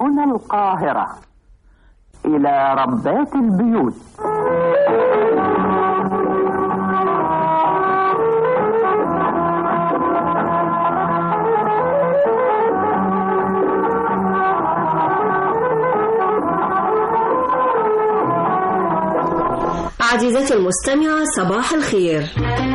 هنا القاهرة إلى ربات البيوت عزيزتي المستمعة صباح الخير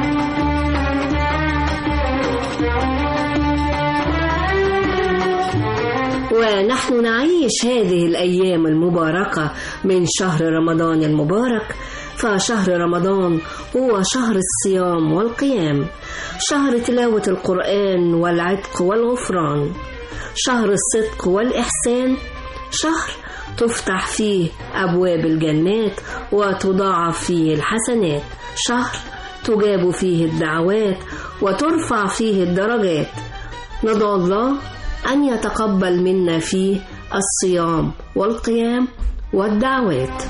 ونحن نعيش هذه الأيام المباركة من شهر رمضان المبارك فشهر رمضان هو شهر الصيام والقيام شهر تلاوة القرآن والعتق والغفران شهر الصدق والإحسان شهر تفتح فيه أبواب الجنات وتضاعف فيه الحسنات شهر تجاب فيه الدعوات وترفع فيه الدرجات ندعو الله أن يتقبل منا فيه الصيام والقيام والدعوات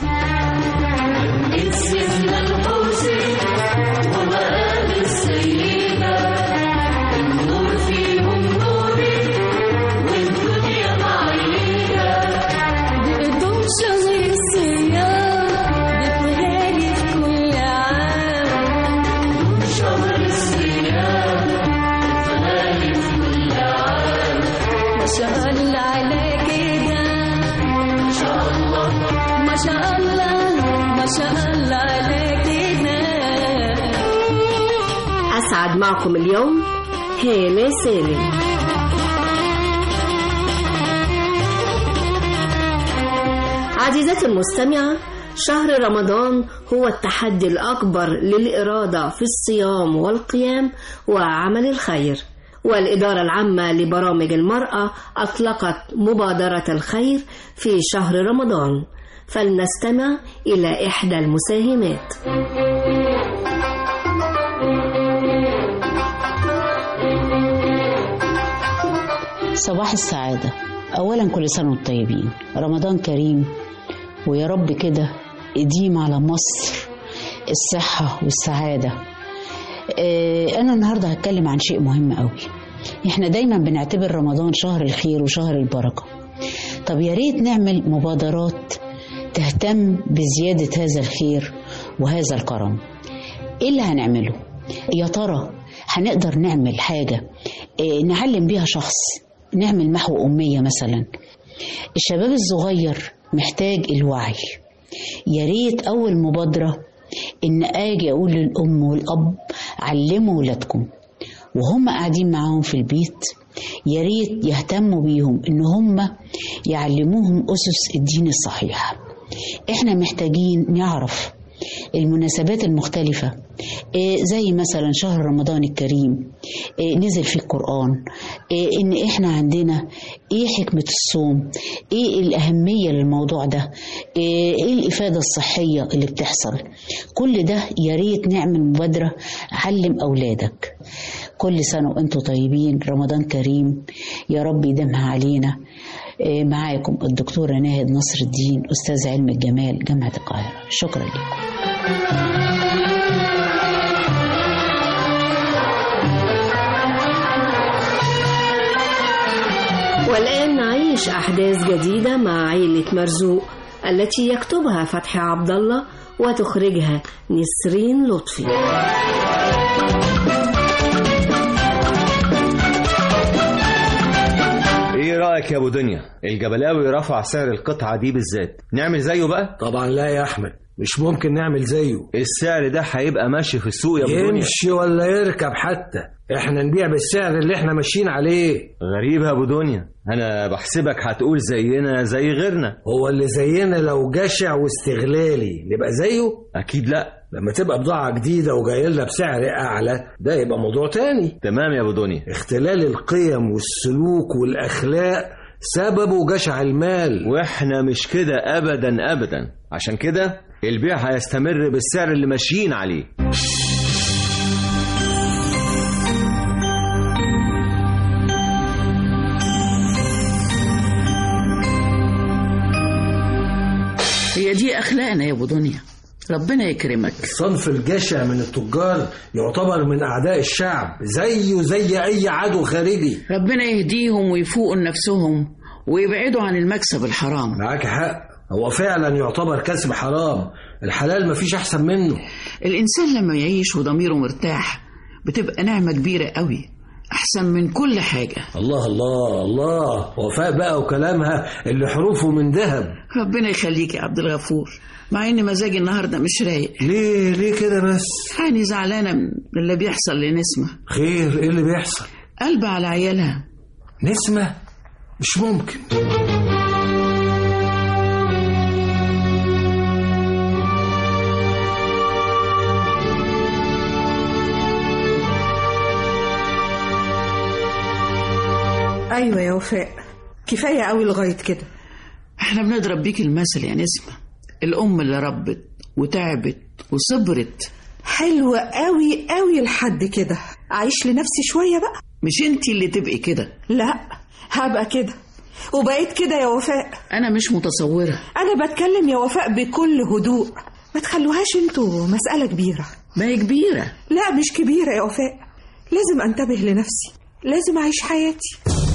دوم شهر الصيام بتغالي في كل عام دوم شهر الصيام بتغالي في كل عام ما شاء الله على كده ما شاء الله ما شاء الله ما شاء الله على كده أسعد معكم اليوم هالة سالم عزيزتي المستمعة شهر رمضان هو التحدي الأكبر للإرادة في الصيام والقيام وعمل الخير والإدارة العامة لبرامج المرأة أطلقت مبادرة الخير في شهر رمضان فلنستمع إلى إحدى المساهمات صباح السعادة أولا كل سنة وانتم طيبين رمضان كريم ويا رب كده إديم على مصر الصحة والسعادة آه، أنا النهاردة هتكلم عن شيء مهم قوي إحنا دايما بنعتبر رمضان شهر الخير وشهر البركة طب يا ريت نعمل مبادرات تهتم بزيادة هذا الخير وهذا الكرم إيه اللي هنعمله يا ترى هنقدر نعمل حاجة آه، نعلم بيها شخص نعمل محو أمية مثلا الشباب الصغير محتاج الوعي يا ريت أول مبادرة إن آجي أقول للأم والأب علموا ولادكم وهم قاعدين معاهم في البيت يا ريت يهتموا بيهم إن هم يعلموهم أسس الدين الصحيح إحنا محتاجين نعرف المناسبات المختلفة إيه زي مثلا شهر رمضان الكريم إيه نزل فيه القرآن إيه إن إحنا عندنا إيه حكمة الصوم إيه الأهمية للموضوع ده إيه, إيه الإفادة الصحية اللي بتحصل كل ده يا ريت نعمل مبادرة علم أولادك كل سنة وأنتم طيبين رمضان كريم يا رب يديمها علينا إيه معاكم الدكتورة ناهد نصر الدين أستاذ علم الجمال جامعة القاهرة شكرا لكم والآن نعيش أحداث جديدة مع عيلة مرزوق التي يكتبها فتحي عبد الله وتخرجها نسرين لطفي ايه رايك يا ابو دنيا الجبلاوي رفع سعر القطعه دي بالذات نعمل زيه بقى طبعا لا يا احمد مش ممكن نعمل زيه السعر ده هيبقى ماشي في السوق يا ابو دنيا يمشي ولا يركب حتى احنا نبيع بالسعر اللي احنا ماشيين عليه غريب يا ابو دنيا انا بحسبك هتقول زينا زي غيرنا هو اللي زينا لو جشع واستغلالي نبقى زيه اكيد لا لما تبقى بضاعة جديدة وجاي لنا بسعر أعلى ده يبقى موضوع تاني تمام يا ابو دنيا اختلال القيم والسلوك والأخلاق سببه جشع المال واحنا مش كده ابدا ابدا عشان كده البيع هيستمر بالسعر اللي ماشيين عليه هي دي أخلاقنا يا أبو دنيا ربنا يكرمك صنف الجشع من التجار يعتبر من أعداء الشعب زيه زي أي عدو خارجي ربنا يهديهم ويفوقوا لنفسهم ويبعدوا عن المكسب الحرام معاك حق هو فعلا يعتبر كسب حرام الحلال مفيش احسن منه الإنسان لما يعيش وضميره مرتاح بتبقى نعمة كبيرة قوي أحسن من كل حاجة الله الله الله وفاء بقى وكلامها اللي حروفه من ذهب ربنا يخليك يا عبد الغفور مع إن مزاجي النهاردة مش رايق ليه ليه كده بس يعني زعلانة من اللي بيحصل لنسمة خير ايه اللي بيحصل قلب على عيالها نسمة مش ممكن ايوه يا وفاء كفايه قوي لغايه كده احنا بنضرب بيك المثل يا نسمة الأم اللي ربت وتعبت وصبرت حلوه قوي قوي لحد كده اعيش لنفسي شويه بقى مش انتي اللي تبقي كده لا هبقى كده وبقيت كده يا وفاء أنا مش متصورة انا بتكلم يا وفاء بكل هدوء ما تخلوهاش انتوا مساله كبيره ما هي كبيرة لا مش كبيره يا وفاء لازم انتبه لنفسي لازم اعيش حياتي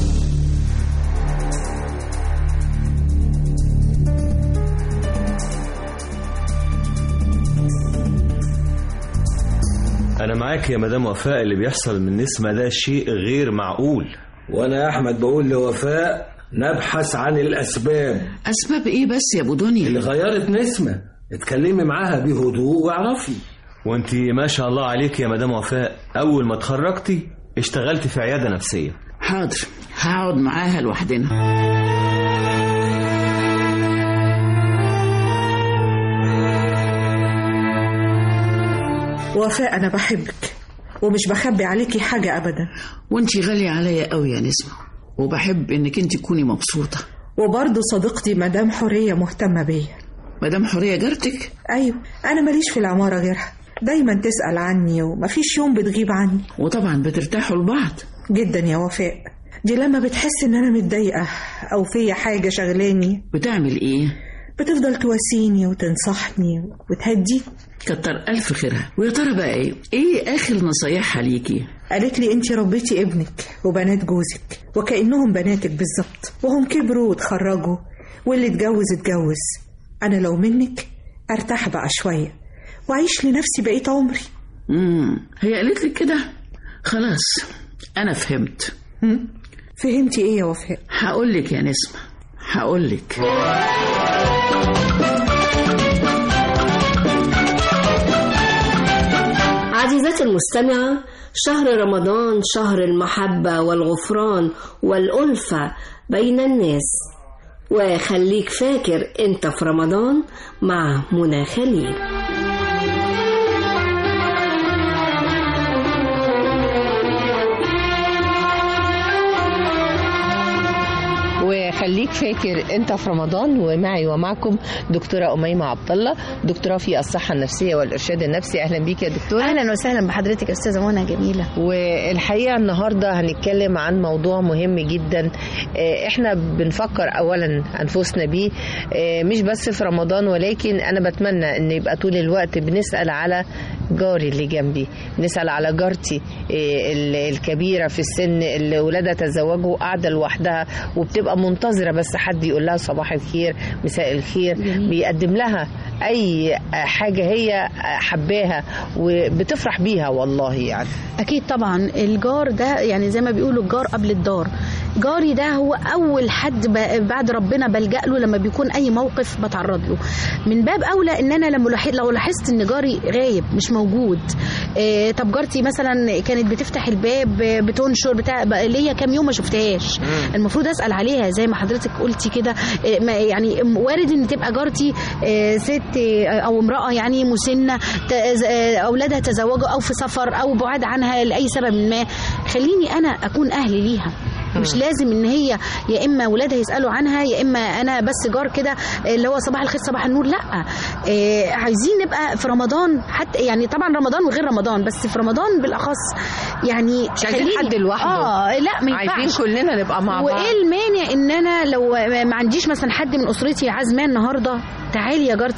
انا معاك يا مدام وفاء اللي بيحصل من نسمة ده شيء غير معقول وانا يا احمد بقول لوفاء نبحث عن الاسباب أسباب إيه بس يا أبو دنيا اللي غيرت نسمة اتكلمي معاها بهدوء واعرفي وانت ما شاء الله عليك يا مدام وفاء اول ما اتخرجتي اشتغلت في عيادة نفسية حاضر هقعد معاها لوحدنا وفاء انا بحبك ومش بخبي عليكي حاجه ابدا وانتي غالية عليا قوي يا نسمة وبحب انك انت تكوني مبسوطة وبرضه صديقتي مدام حوريه مهتمه بيا مدام حورية جارتك ايوه انا ماليش في العماره غيرها دايما تسال عني ومفيش يوم بتغيب عني وطبعا بترتاحوا لبعض جدا يا وفاء دي لما بتحس ان انا متضايقه او فيا حاجه شغلاني بتعمل ايه بتفضل تواسيني وتنصحني وتهدي كتر الف خيرها ويا ترى بقى ايه ايه اخر نصايحها ليكي قالت لي انت ربيتي ابنك وبنات جوزك وكانهم بناتك بالظبط وهم كبروا واتخرجوا واللي اتجوز اتجوز انا لو منك ارتاح بقى شويه واعيش لنفسي بقيه عمري امم هي قالت لك كده خلاص انا فهمت هم؟ فهمتي ايه يا وفاء هقول لك يا نسمة هقول لك عزيزتي المستمعة شهر رمضان شهر المحبة والغفران والألفة بين الناس وخليك فاكر انت في رمضان مع منى خليل وخليك فاكر انت في رمضان ومعي ومعكم دكتوره اميمه عبد الله دكتوره في الصحه النفسيه والارشاد النفسي اهلا بيك يا دكتوره اهلا وسهلا بحضرتك يا استاذه منى جميله والحقيقه النهارده هنتكلم عن موضوع مهم جدا آه، احنا بنفكر اولا انفسنا بيه آه، مش بس في رمضان ولكن انا بتمنى ان يبقى طول الوقت بنسال على جاري اللي جنبي بنسال على جارتي آه، ال- الكبيره في السن اللي ولادها تزوجوا قاعده لوحدها وبتبقى منتظره بس حد يقول لها صباح الخير مساء الخير بيقدم لها اي حاجه هي حباها وبتفرح بيها والله يعني اكيد طبعا الجار ده يعني زي ما بيقولوا الجار قبل الدار جاري ده هو اول حد ب- بعد ربنا بلجأ له لما بيكون اي موقف بتعرض له من باب اولى ان انا لما لاحظ- لو لاحظت ان جاري غايب مش موجود إيه طب جارتي مثلا كانت بتفتح الباب آه، بتنشر بتاع بقى ليا كام يوم ما شفتهاش المفروض اسال عليها زي ما حضرتك قلتي كده إيه، ما- يعني وارد ان تبقى جارتي آه، ست آه، او امراه يعني مسنه ت- آه، اولادها تزوجوا او في سفر او بعاد عنها لاي سبب ما خليني انا اكون اهل ليها مش لازم ان هي يا اما ولادها يسالوا عنها يا اما انا بس جار كده اللي هو صباح الخير صباح النور لا آه عايزين نبقى في رمضان حتى يعني طبعا رمضان وغير رمضان بس في رمضان بالاخص يعني مش عايزين خليني- حد لوحده. اه لا ما ينفعش عايزين كلنا نبقى مع بعض وايه المانع ان انا لو ما عنديش مثلا حد من اسرتي عازماه النهارده تعالي يا جارتي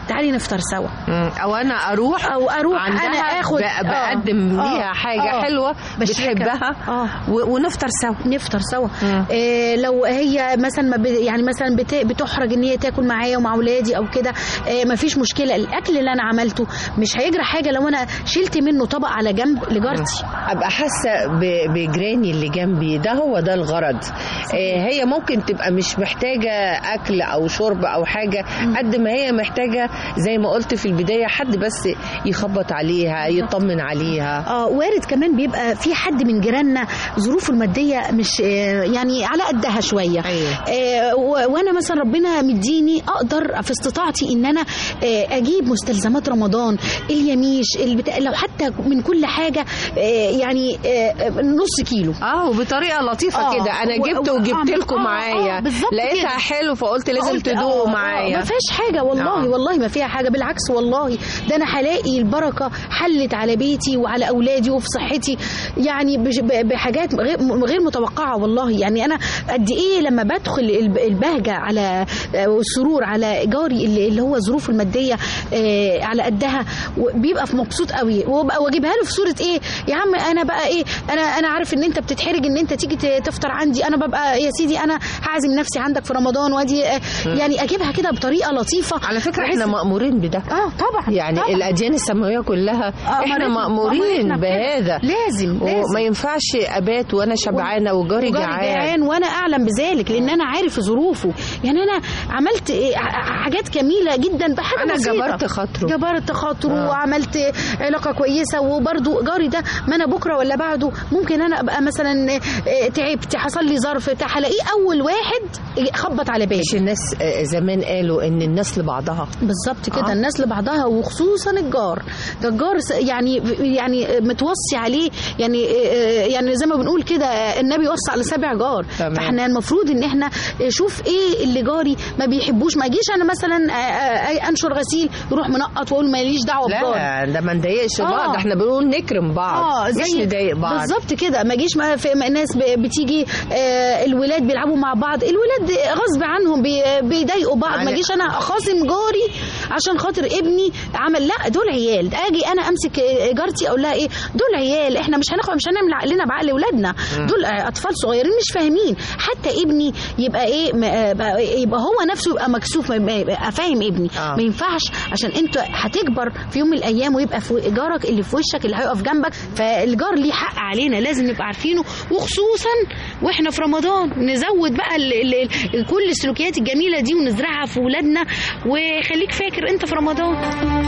تعالي نفطر سوا او انا اروح او اروح عندها انا اخد ب- بقدم آه، ليها آه، حاجه آه. حلوه بشاركها. بتحبها اه و- ونفطر سوا نفطر سوا إيه لو هي مثلا ما ب- يعني مثلا بت- بتحرج ان هي تاكل معايا ومع اولادي او كده إيه ما فيش مشكله الاكل اللي انا عملته مش هيجرى حاجه لو انا شلت منه طبق على جنب لجارتي ابقى حاسه ب- بجيراني اللي جنبي ده هو ده الغرض آه، هي ممكن تبقى مش محتاجه اكل او شرب او حاجه قد ما هي محتاجه زي ما قلت في البدايه حد بس يخبط عليها يطمن عليها اه وارد كمان بيبقى في حد من جيراننا ظروفه الماديه مش آه، يعني على قدها شويه أيوة. آه، و- وانا مثلا ربنا مديني اقدر في استطاعتي ان انا آه، اجيب مستلزمات رمضان اليميش البتاع لو حتى من كل حاجه آه، يعني آه، نص كيلو اه وبطريقه لطيفه آه، كده انا و- جبت و- وجبت آه، لكم آه، معايا آه، بالظبط لقيتها كده. حلو فقلت لازم قلت تدوقوا آه، معايا ما فيهاش حاجه والله آه. والله ما فيها حاجه بالعكس والله ده انا هلاقي البركه حلت على بيتي وعلى اولادي وفي صحتي يعني بش- ب- بحاجات غير غير متوقعه والله يعني انا قد ايه لما بدخل الب- البهجه على آه، والسرور على جاري اللي اللي هو ظروفه الماديه آه، على قدها بيبقى في مبسوط قوي وابقى واجيبها له في صوره ايه يا عم انا بقى ايه انا انا عارف ان انت بتتحرج ان انت تيجي ت- تفطر عندي انا ببقى يا سيدي انا هعزم نفسي عندك في رمضان وادي آه، يعني اجيبها كده بطريقه لطيفه على فكره بحيث- احنا مأمورين بده اه طبعا يعني طبعا. الاديان السماويه كلها آه، احنا أمرتنا- مأمورين أمرتنا بكده. بهذا لازم وما لازم ينفعش ابات وانا شبعانه وجاري وجاري جعان جعان وانا اعلم بذلك لان انا عارف ظروفه يعني انا عملت إيه ع- حاجات جميله جدا بحاجه أنا بسيطة. جبرت خاطره. جبرت خاطره آه. وعملت علاقه كويسه وبرده جاري ده ما انا بكره ولا بعده ممكن انا ابقى مثلا آه، تعبت حصل لي ظرف بتاع هلاقيه اول واحد خبط على بالي مش الناس آه، زمان قالوا ان الناس لبعضها بالظبط كده آه. آه. الناس لبعضها وخصوصا الجار ده الجار س- يعني يعني متوصي عليه يعني آه، يعني زي ما بنقول كده آه، النبي وصى على سبع جار تمام. فاحنا المفروض ان احنا شوف ايه اللي جاري ما بيحبوش ما اجيش انا مثلا آه، آه، انشر غسيل يروح منقط واقول ماليش دعوه بجار لا ده ما نضايقش آه. بعض احنا بنقول نكرم بعض اه مش زي نضايق بعض بالظبط كده ما جيش ما في ما ناس ب- بتيجي آه الولاد بيلعبوا مع بعض الولاد غصب عنهم بي- بيضايقوا بعض ما يعني- جيش انا اخاصم جاري عشان خاطر ابني عمل لا دول عيال اجي انا امسك آه، جارتي اقول لها ايه دول عيال احنا مش هناخد مش هنعمل عقلنا بعقل اولادنا دول آه، اطفال صغيرين مش فاهمين حتى ابني يبقى ايه م- آه، بقى- يبقى هو نفسه يبقى مكسوف ما يبقى فاهم ابني آه. ما ينفعش عشان انت هتكبر في يوم من الايام ويبقى في جارك اللي في وشك اللي هيقف جنبك فالجار ليه حق علينا لازم نبقى عارفينه وخصوصا واحنا في رمضان نزود بقى ال ال ال كل السلوكيات الجميله دي ونزرعها في ولادنا وخليك فاكر انت في رمضان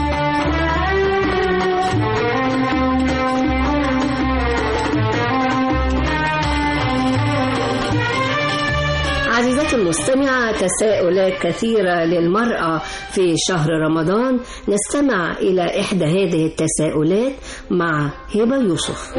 عزيزتي المستمعة تساؤلات كثيرة للمرأة في شهر رمضان نستمع إلى إحدى هذه التساؤلات مع هبة يوسف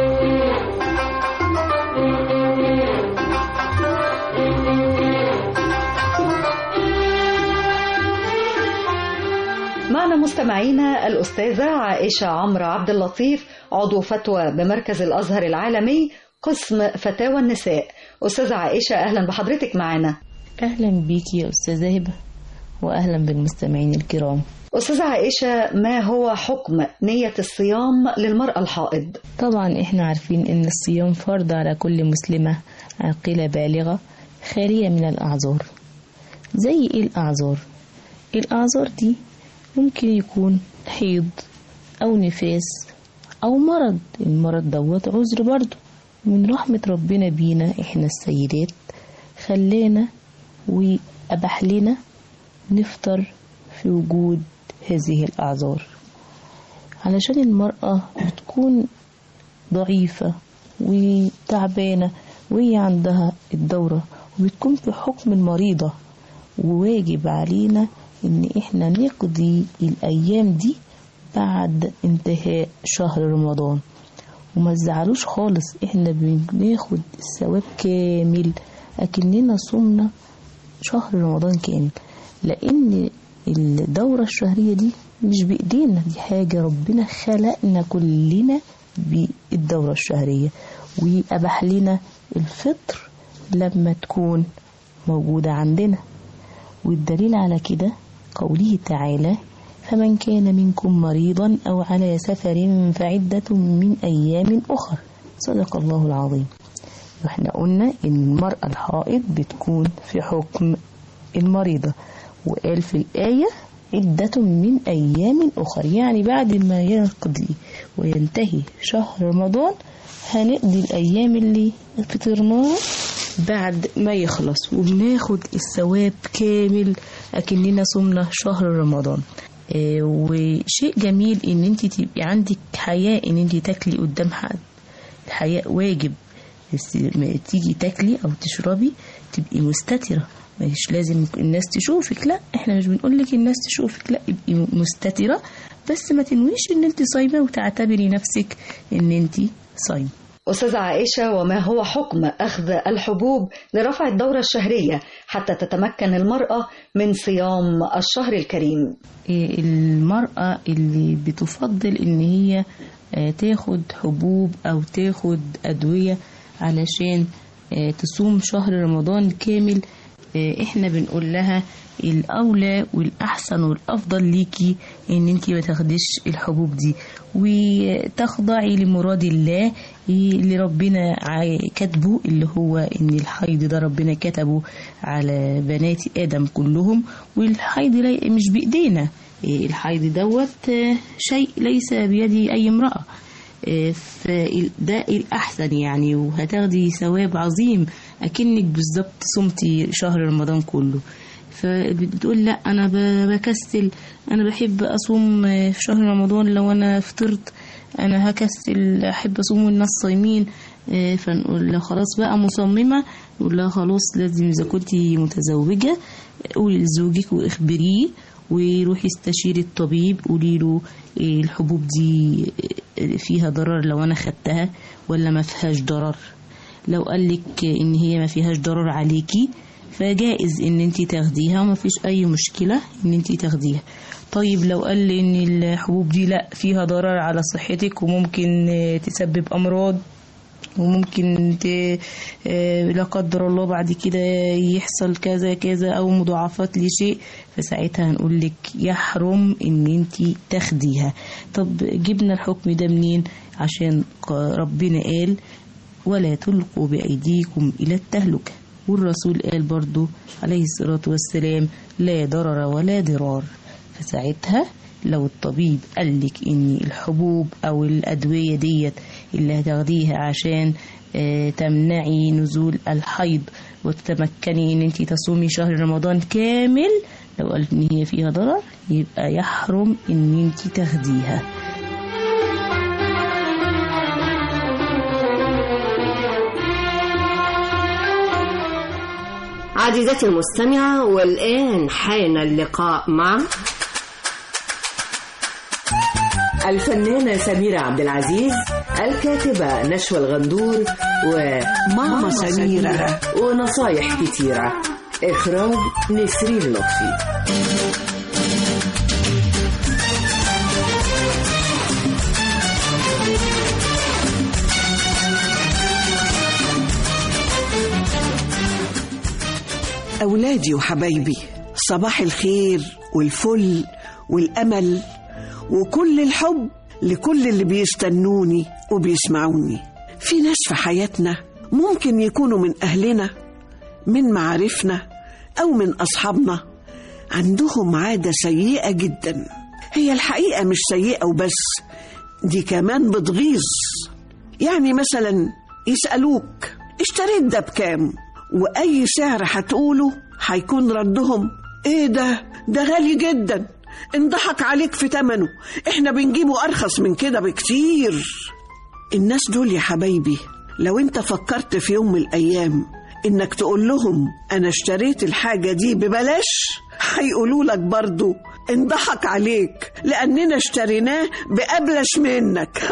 معنا مستمعينا الأستاذة عائشة عمرو عبد اللطيف عضو فتوى بمركز الأزهر العالمي قسم فتاوى النساء أستاذة عائشة أهلا بحضرتك معنا أهلا بيكي يا أستاذة هبة وأهلا بالمستمعين الكرام أستاذة عائشة ما هو حكم نية الصيام للمرأة الحائض طبعا إحنا عارفين إن الصيام فرض على كل مسلمة عاقلة بالغة خالية من الأعذار زي إيه الأعذار؟ الأعذار دي ممكن يكون حيض أو نفاس أو مرض المرض دوت عذر برضه من رحمة ربنا بينا إحنا السيدات خلانا وأباح لنا نفطر في وجود هذه الأعذار علشان المرأة بتكون ضعيفة وتعبانة وهي عندها الدورة وبتكون في حكم المريضة وواجب علينا ان احنا نقضي الايام دي بعد انتهاء شهر رمضان وما تزعلوش خالص احنا بناخد الثواب كامل اكننا صمنا شهر رمضان كامل لان الدورة الشهرية دي مش بإيدينا دي حاجة ربنا خلقنا كلنا بالدورة الشهرية وأباح لنا الفطر لما تكون موجودة عندنا والدليل على كده قوله تعالى فمن كان منكم مريضا أو على سفر فعدة من أيام أخر صدق الله العظيم واحنا قلنا ان المرأة الحائض بتكون في حكم المريضة وقال في الآية عدة من أيام أخر يعني بعد ما يقضي وينتهي شهر رمضان هنقضي الأيام اللي فطرناها بعد ما يخلص وبناخد الثواب كامل أكننا صمنا شهر رمضان آه، وشيء جميل ان انت تبقي عندك حياء ان انت تاكلي قدام حد الحياء واجب بس ما تيجي تاكلي او تشربي تبقي مستترة مش لازم الناس تشوفك لا احنا مش بنقولك الناس تشوفك لا ابقي مستترة بس ما تنويش ان انت صايمة وتعتبري نفسك ان انت صايمة أستاذة عائشة وما هو حكم أخذ الحبوب لرفع الدورة الشهرية حتى تتمكن المرأة من صيام الشهر الكريم إيه المرأة اللي بتفضل ان هي آه، تاخد حبوب او تاخد ادوية علشان آه، تصوم شهر رمضان كامل آه، احنا بنقول لها الاولى والاحسن والافضل ليكي ان انت ما تاخديش الحبوب دي وتخضعي لمراد الله اللي ربنا عا- كاتبه اللي هو ان الحيض ده ربنا كتبه على بنات ادم كلهم والحيض لي- مش بايدينا إيه، الحيض دوت آه، شيء ليس بيد اي امراه آه، فده الأحسن يعني وهتاخدي ثواب عظيم أكنك بالظبط صمتي شهر رمضان كله فبتقول لا أنا ب- بكسل أنا بحب أصوم آه، في شهر رمضان لو أنا فطرت أنا هكسل أحب أصوم والناس صايمين آه، فنقول لها خلاص بقى مصممة نقول لها خلاص لازم إذا كنتي متزوجة قولي لزوجك واخبريه وروحي استشيري الطبيب قولي له إيه الحبوب دي فيها ضرر لو انا خدتها ولا ما فيهاش ضرر لو قالك ان هي ما فيهاش ضرر عليكي فجائز ان انت تاخديها وما فيش اي مشكلة ان انت تاخديها طيب لو قال لي ان الحبوب دي لا فيها ضرر على صحتك وممكن آه، تسبب امراض وممكن ت... آه، لا قدر الله بعد كده يحصل كذا كذا او مضاعفات لشيء فساعتها هنقول لك يحرم ان انت تاخديها طب جبنا الحكم ده منين عشان ق- ربنا قال ولا تلقوا بايديكم الى التهلكه والرسول قال برضو عليه الصلاه والسلام لا ضرر ولا ضرار فساعتها لو الطبيب قالك ان الحبوب او الادويه ديت اللي هتاخديها عشان آه، تمنعي نزول الحيض وتتمكني ان انت تصومي شهر رمضان كامل لو قال ان هي فيها ضرر يبقى يحرم ان انت تاخديها عزيزتي المستمعة والآن حان اللقاء مع الفنانة سميرة عبد العزيز الكاتبة نشوى الغندور وماما سميرة ونصايح كتيرة إخراج نسرين لطفي أولادي وحبايبي صباح الخير والفل والأمل وكل الحب لكل اللي بيستنوني وبيسمعوني في ناس في حياتنا ممكن يكونوا من أهلنا من معارفنا أو من أصحابنا عندهم عادة سيئة جدا هي الحقيقة مش سيئة وبس دي كمان بتغيظ يعني مثلا يسألوك اشتريت ده بكام وأي سعر هتقوله هيكون ردهم ايه ده ده غالي جدا انضحك عليك في تمنه احنا بنجيبه أرخص من كده بكتير الناس دول يا حبايبي لو انت فكرت في يوم من الأيام انك تقول لهم انا اشتريت الحاجة دي ببلاش هيقولوا لك برضو انضحك عليك لأننا اشتريناه بأبلش منك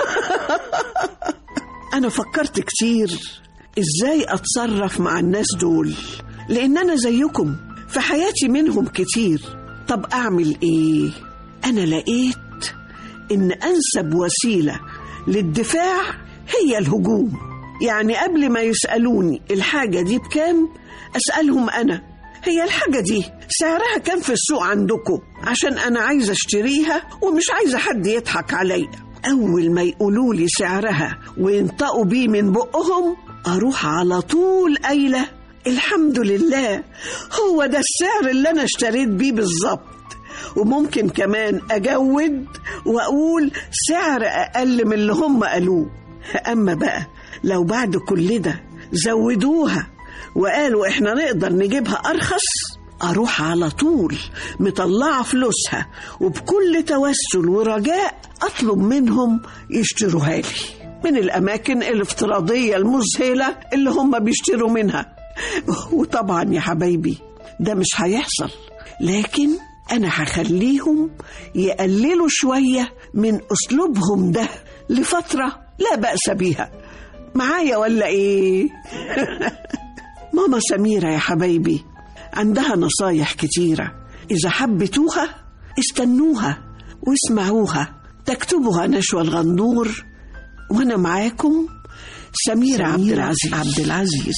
أنا فكرت كتير إزاي أتصرف مع الناس دول لأن أنا زيكم في حياتي منهم كتير طب أعمل إيه؟ أنا لقيت إن أنسب وسيلة للدفاع هي الهجوم يعني قبل ما يسألوني الحاجة دي بكام أسألهم أنا هي الحاجة دي سعرها كام في السوق عندكم عشان أنا عايزة أشتريها ومش عايزة حد يضحك عليا أول ما يقولوا لي سعرها وينطقوا بيه من بقهم أروح على طول قايلة الحمد لله هو ده السعر اللي أنا اشتريت بيه بالظبط وممكن كمان أجود وأقول سعر أقل من اللي هم قالوه أما بقى لو بعد كل ده زودوها وقالوا إحنا نقدر نجيبها أرخص أروح على طول مطلعة فلوسها وبكل توسل ورجاء أطلب منهم يشتروها لي من الأماكن الافتراضية المذهلة اللي هم بيشتروا منها وطبعا يا حبايبي ده مش هيحصل لكن أنا هخليهم يقللوا شوية من أسلوبهم ده لفترة لا بأس بيها معايا ولا إيه؟ ماما سميرة يا حبايبي عندها نصايح كتيرة إذا حبتوها استنوها واسمعوها تكتبها نشوى الغندور وأنا معاكم سميرة عبد العزيز عبد العزيز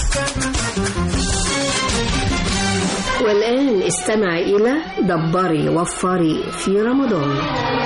والآن استمع إلى دبري وفري في رمضان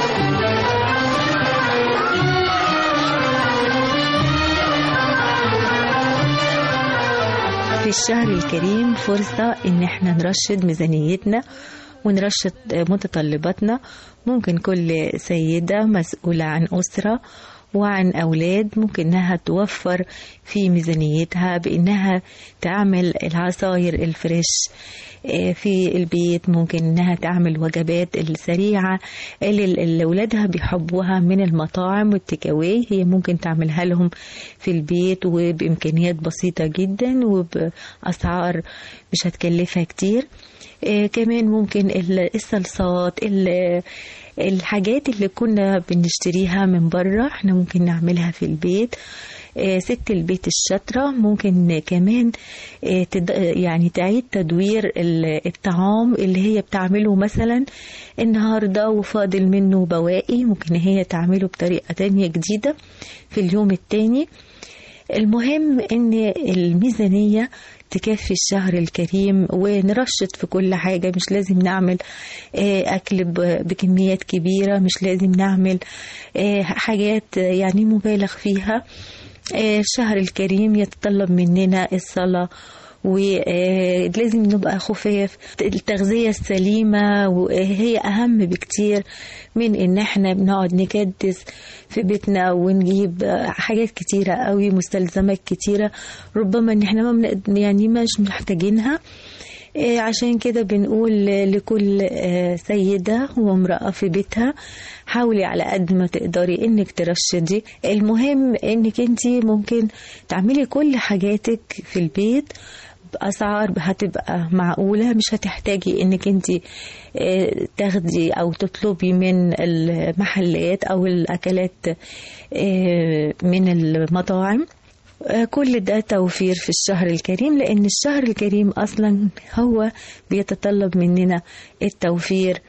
في الشهر الكريم فرصة إن احنا نرشد ميزانيتنا ونرشد متطلباتنا ممكن كل سيدة مسؤولة عن أسرة وعن أولاد ممكن إنها توفر في ميزانيتها بإنها تعمل العصاير الفريش آه، في البيت ممكن إنها تعمل وجبات السريعة اللي اللي أولادها بيحبوها من المطاعم والتكاوي هي ممكن تعملها لهم في البيت وبإمكانيات بسيطة جدا وبأسعار مش هتكلفها كتير آه، كمان ممكن ال- الصلصات ال- الحاجات اللي كنا بنشتريها من بره احنا ممكن نعملها في البيت آه، ست البيت الشاطرة ممكن كمان آه، تد- يعني تعيد تدوير ال- الطعام اللي هي بتعمله مثلا النهاردة وفاضل منه بواقي ممكن هي تعمله بطريقة تانية جديدة في اليوم التاني المهم ان الميزانية تكفي الشهر الكريم ونرشد في كل حاجة مش لازم نعمل آه، أكل ب- بكميات كبيرة مش لازم نعمل آه، حاجات يعني مبالغ فيها آه، الشهر الكريم يتطلب مننا الصلاة ولازم نبقى خفاف التغذية السليمة وهي أهم بكتير من إن احنا بنقعد نكدس في بيتنا ونجيب حاجات كتيرة قوي مستلزمات كتيرة ربما إن احنا ما بنقد- يعني مش محتاجينها إيه، عشان كده بنقول لكل آه، سيدة وامرأة في بيتها حاولي على قد ما تقدري انك ترشدي المهم انك انت ممكن تعملي كل حاجاتك في البيت بأسعار هتبقى معقولة مش هتحتاجي انك انت آه، تاخدي او تطلبي من المحلات او الاكلات آه، من المطاعم آه، كل ده توفير في الشهر الكريم لأن الشهر الكريم أصلا هو بيتطلب مننا التوفير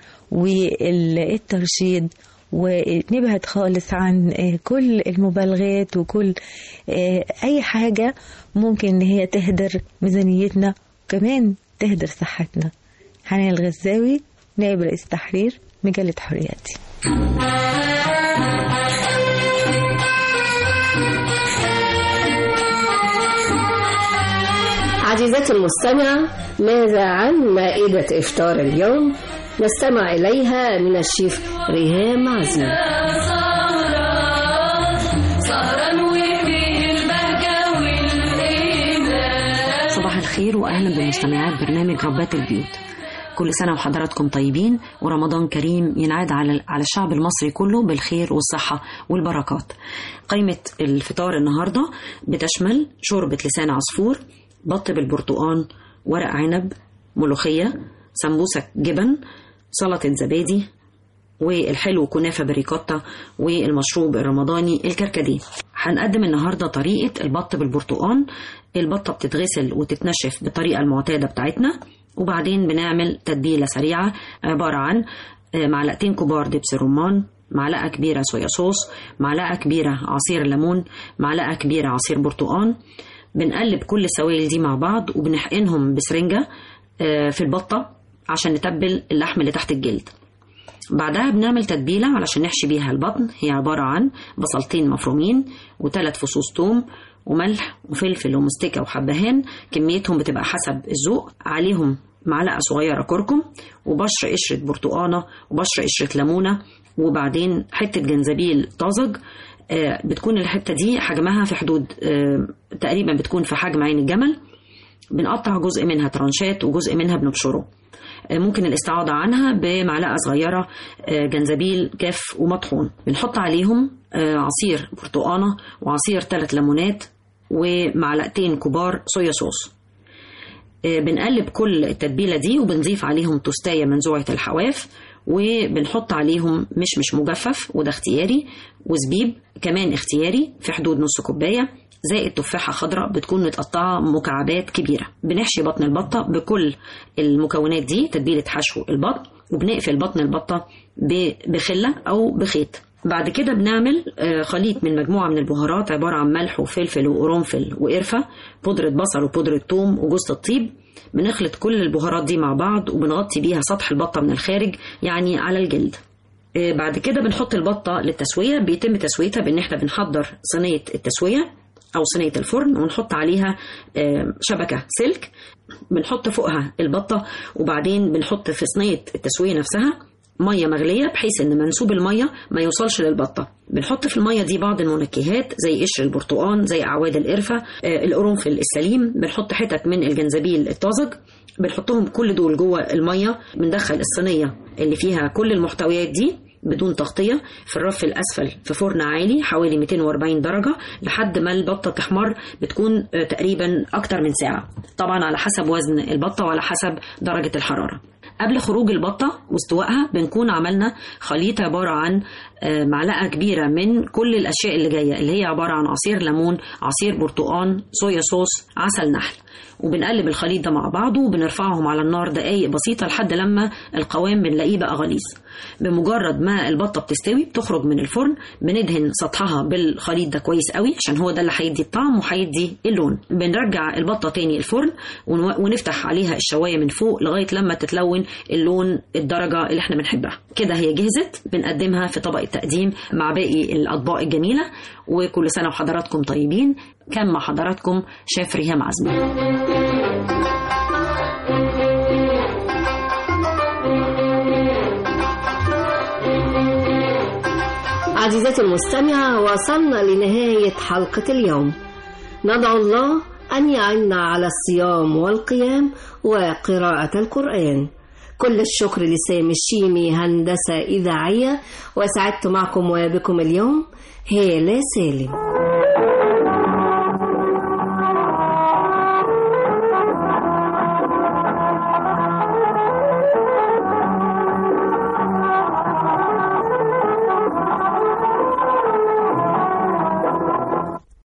والترشيد ونبعد خالص عن آه، كل المبالغات وكل آه، أي حاجة ممكن إن هي تهدر ميزانيتنا وكمان تهدر صحتنا حنان الغزاوي نائب رئيس تحرير مجلة حرياتي عزيزتي المستمعة ماذا عن مائدة إفطار اليوم؟ نستمع إليها من الشيف ريهام عزيز سهرا وفيه البهجة والإيمان صباح الخير واهلا بمستمعات برنامج ربات البيوت كل سنه وحضراتكم طيبين ورمضان كريم ينعاد على على الشعب المصري كله بالخير والصحه والبركات قائمه الفطار النهارده بتشمل شوربه لسان عصفور بط بالبرتقان ورق عنب ملوخيه سمبوسه جبن سلطه زبادي والحلو كنافه بريكوتا والمشروب الرمضاني الكركديه هنقدم النهارده طريقه البط بالبرتقان البطه بتتغسل وتتنشف بالطريقه المعتاده بتاعتنا وبعدين بنعمل تتبيله سريعه عباره عن آه، معلقتين كبار دبس رمان معلقه كبيره صويا صوص معلقه كبيره عصير ليمون معلقه كبيره عصير برتقان بنقلب كل السوائل دي مع بعض وبنحقنهم بسرنجه آه، في البطه عشان نتبل اللحم اللي تحت الجلد بعدها بنعمل تتبيلة علشان نحشي بيها البطن هي عبارة عن بصلتين مفرومين وثلاث فصوص توم وملح وفلفل ومستكة وحبهان كميتهم بتبقى حسب الذوق عليهم معلقة صغيرة كركم وبشر قشرة برتقانة وبشر قشرة ليمونة وبعدين حتة جنزبيل طازج آه، بتكون الحتة دي حجمها في حدود آه، تقريبا بتكون في حجم عين الجمل بنقطع جزء منها ترانشات وجزء منها بنبشره آه، ممكن الاستعاضة عنها بمعلقة صغيرة آه، جنزبيل جاف ومطحون بنحط عليهم آه، عصير برتقانة وعصير ثلاث ليمونات ومعلقتين كبار صويا صوص آه، بنقلب كل التتبيلة دي وبنضيف عليهم توستاية منزوعة الحواف وبنحط عليهم مشمش مجفف وده اختياري وزبيب كمان اختياري في حدود نص كوباية زائد تفاحة خضراء بتكون متقطعة مكعبات كبيرة بنحشي بطن البطة بكل المكونات دي تتبيلة حشو البطن وبنقفل بطن البطة ب- بخلة أو بخيط بعد كده بنعمل آه، خليط من مجموعة من البهارات عبارة عن ملح وفلفل وقرنفل وقرفة بودرة بصل وبودرة ثوم وجوز الطيب بنخلط كل البهارات دي مع بعض وبنغطي بيها سطح البطة من الخارج يعني على الجلد آه، بعد كده بنحط البطة للتسوية بيتم تسويتها بإن احنا بنحضر صينية التسوية أو صينية الفرن ونحط عليها آه، شبكة سلك بنحط فوقها البطة وبعدين بنحط في صينية التسوية نفسها ميه مغليه بحيث ان منسوب الميه ما يوصلش للبطه بنحط في الميه دي بعض المنكهات زي قشر البرتقال زي اعواد القرفه آه، القرنفل السليم بنحط حتت من الجنزبيل الطازج بنحطهم كل دول جوه الميه بندخل الصينيه اللي فيها كل المحتويات دي بدون تغطية في الرف الأسفل في فرن عالي حوالي 240 درجة لحد ما البطة تحمر بتكون آه، تقريبا أكتر من ساعة طبعا على حسب وزن البطة وعلى حسب درجة الحرارة قبل خروج البطة واستوائها بنكون عملنا خليط عبارة عن آه، معلقة كبيرة من كل الأشياء اللي جاية اللي هي عبارة عن عصير ليمون عصير برتقان صويا صوص عسل نحل وبنقلب الخليط ده مع بعضه وبنرفعهم على النار دقايق بسيطة لحد لما القوام بنلاقيه بقى غليظ بمجرد ما البطة بتستوي بتخرج من الفرن بندهن سطحها بالخليط ده كويس قوي عشان هو ده اللي هيدي الطعم وهيدي اللون بنرجع البطة تاني الفرن ون- ونفتح عليها الشواية من فوق لغاية لما تتلون اللون الدرجة اللي احنا بنحبها كده هي جهزت بنقدمها في طبق التقديم مع باقي الأطباق الجميلة وكل سنة وحضراتكم طيبين كان مع حضراتكم شاف ريهام عزمي عزيزتي المستمعة وصلنا لنهاية حلقة اليوم ندعو الله أن يعنا على الصيام والقيام وقراءة القرآن كل الشكر لسامي الشيمي هندسة إذاعية وسعدت معكم وبكم اليوم هالة سالم